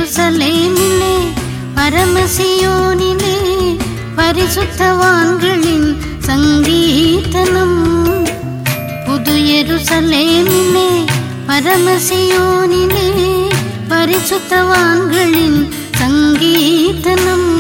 எருசலேமிலே பரமசியோனிலே பரிசுத்தவான்களின் சங்கீதனம் புது எருசலேமிலே பரமசியோனிலே பரிசுத்தவான்களின் சங்கீதனம்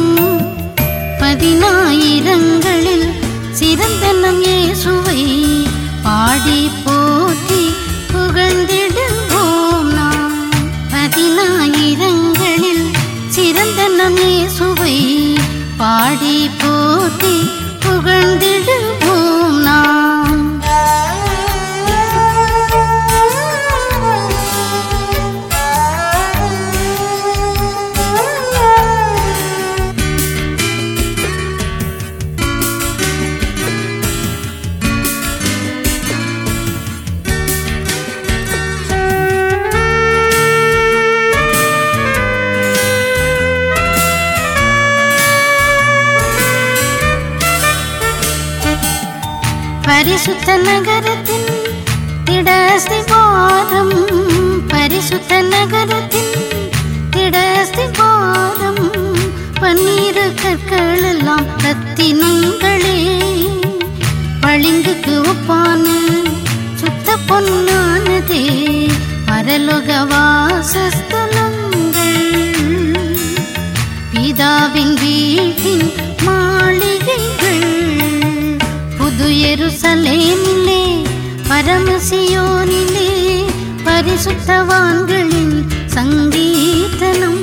பதினாயிரங்களில் சிறந்த நம் இயேசுவை பாடி போற்றி புகழ்ந்திடுவோம் நாம் பதினாயிரங்களில் சிறந்த நம் இயேசுவை பாடி போற்றி புகழ்ந்திடுவோம் நாம் பரிசுத்த நகரத்தின் திடஸ்திவாரம் பரிசுத்த நகரத்தின் திடஸ்திவாரம் பன்னீர் கற்கள் எல்லாம் ரத்தினங்களே பளிங்குக்கு ஒப்பான சுத்த பொன்னானதே பரலோக வாசஸ்தலங்கள் பிதாவின் வீட்டின் மாளிகைகள் புது எருசலேமிலே பரமசியோனிலே பரிசுத்தவான்களின் சங்கீதனம்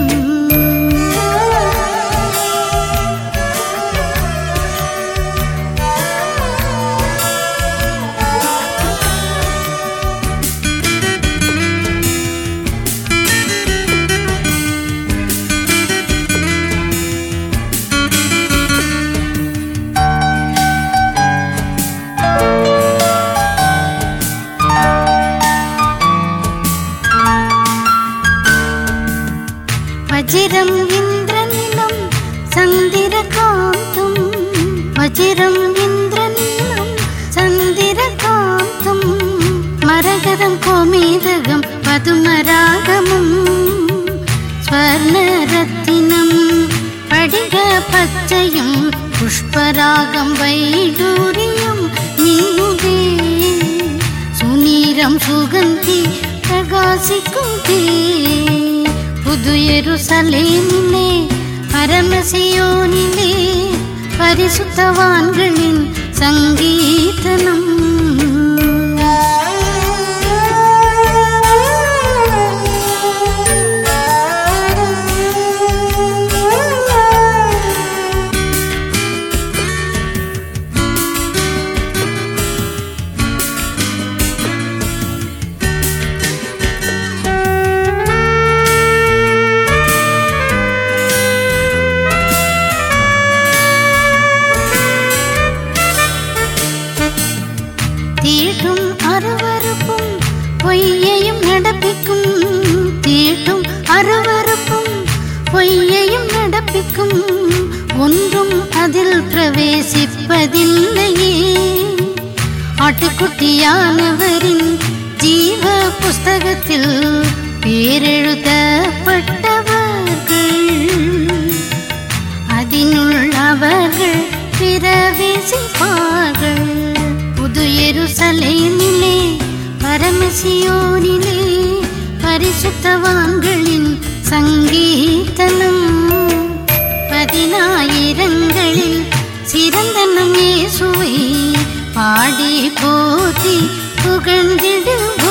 வஜிரம் இந்திரனிலம் சந்திரகாந்தம் வஜிரம் இந்திரனிலம் சந்திரகாந்தம் மரகதம் கோமேதகம் பதுமராகமும் ஸ்வர்ண ரத்தினம் படிக பச்சையும் புஷ்பராகம் வைடூரியம் மின்னுதே சுநீரம் சுகந்தி பிரகாசிக்குதே புது எருசலேமிலே பரமசியோனிலே பரிசுத்தவான்களின் சங்கீதனம் தீட்டும் அருவருப்பும் பொய்யையும் நடப்பிக்கும் தீட்டும் அருவருப்பும் பொய்யையும் நடப்பிக்கும் ஒன்றும் அதில் பிரவேசிப்பதில்லையே ஆட்டுக்குட்டியானவரின் ஜீவ புஸ்தகத்தில் பேரெழுதப்பட்டவர்கள் அதினுள் அவர்கள் பிரவேசிப்பார்கள் புது எருசலேமிலே பரமசியோனிலே பரிசுத்தவான்களின் சங்கீதனம் பதினாயிரங்களில் சிறந்த நம் இயேசுவை பாடி போற்றி புகழ்ந்திடுவோம்